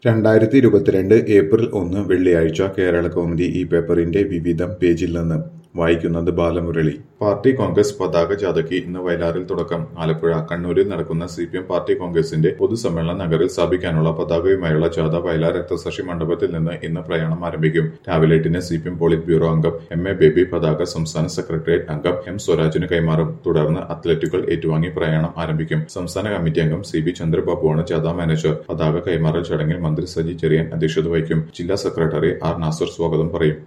രണ്ടായിരത്തി ഇരുപത്തിരണ്ട് ഏപ്രിൽ ഒന്ന് വെള്ളിയാഴ്ച കേരള കൗമുദി ഈ പേപ്പറിന്റെ വിവിധം പേജിൽ നിന്ന് വായിക്കുന്നത് ബാലമുരളി പാർട്ടി കോൺഗ്രസ് പതാക ജാഥയ്ക്ക് ഇന്ന് വയലാറിൽ തുടക്കം ആലപ്പുഴ കണ്ണൂരിൽ നടക്കുന്ന സി പി എം പാർട്ടി കോൺഗ്രസിന്റെ പൊതുസമ്മേളനം നഗറിൽ സ്ഥാപിക്കാനുള്ള പതാകയുമായുള്ള ജാഥ വയലാർ രക്തസാക്ഷി മണ്ഡപത്തിൽ നിന്ന് ഇന്ന് പ്രയാണം ആരംഭിക്കും രാവിലെ എട്ടിന് C P M politburo അംഗം എം എ ബേബി പതാക സംസ്ഥാന സെക്രട്ടേറിയറ്റ് അംഗം എം സ്വരാജിന് കൈമാറും തുടർന്ന് അത്ലറ്റുകൾ ഏറ്റുവാങ്ങി പ്രയാണം ആരംഭിക്കും സംസ്ഥാന കമ്മിറ്റി അംഗം സി ബി ചന്ദ്രബാബുവാണ് ജാഥ മാനേജർ പതാക കൈമാറൽ ചടങ്ങിൽ മന്ത്രി സജി ചെറിയാൻ അധ്യക്ഷത വഹിക്കും ജില്ലാ സെക്രട്ടറി ആർ നാസർ സ്വാഗതം പറയും